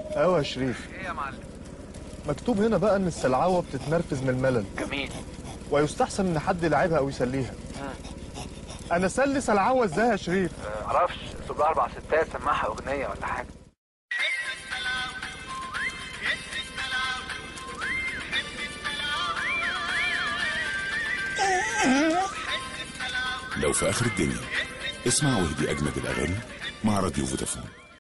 ايوه يا شريف ايه يا معلم مكتوب هنا بقى ان السلعوه بتتنرفز من الملل جميل ويستحسن ان حد يلعبها او يسليها انا اسلي سلعوه ازاي يا شريف آه، معرفش سيب اربع ستات سمعها اغنيه ولا حاجه لو في آخر الدنيا اسمع واهدي أجمد الأغاني مع راديو فودافون